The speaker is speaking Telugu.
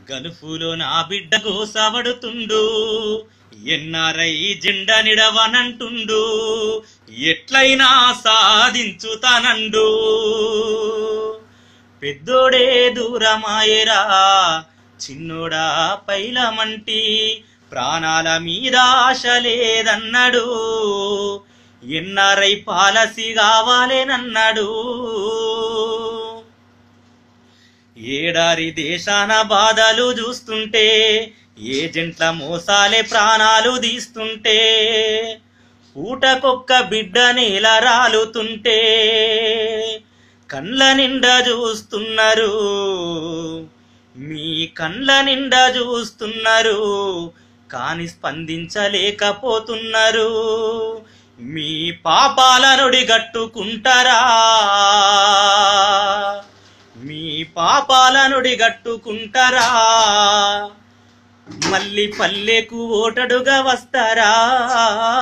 గనుపులో నా బిడ్డ గోసవడుతుండు ఎన్ఆర్ఐ జెండా నిడవనంటుండు ఎట్లయినా సాధించుతానండు పెద్దోడే దూరమాయరా చిన్నోడా పైలమంటి ప్రాణాల మీద ఆశ లేదన్నాడు ఎన్ఆర్ఐ పాలసీ కావాలేనన్నాడు ఏడారి దేశాన బాధలు చూస్తుంటే ఏజెంట్ల మోసాలే ప్రాణాలు తీస్తుంటే ఊటకొక్క బిడ్డ నేల రాలుతుంటే కండ్ల నిండా చూస్తున్నారు మీ కండ్ల నిండా చూస్తున్నారు కాని స్పందించలేకపోతున్నారు మీ పాపాలనుడి గట్టుకుంటారా మీ పాపాలనుడి గట్టుకుంటారా మళ్ళీ పల్లెకు ఓటడుగా వస్తారా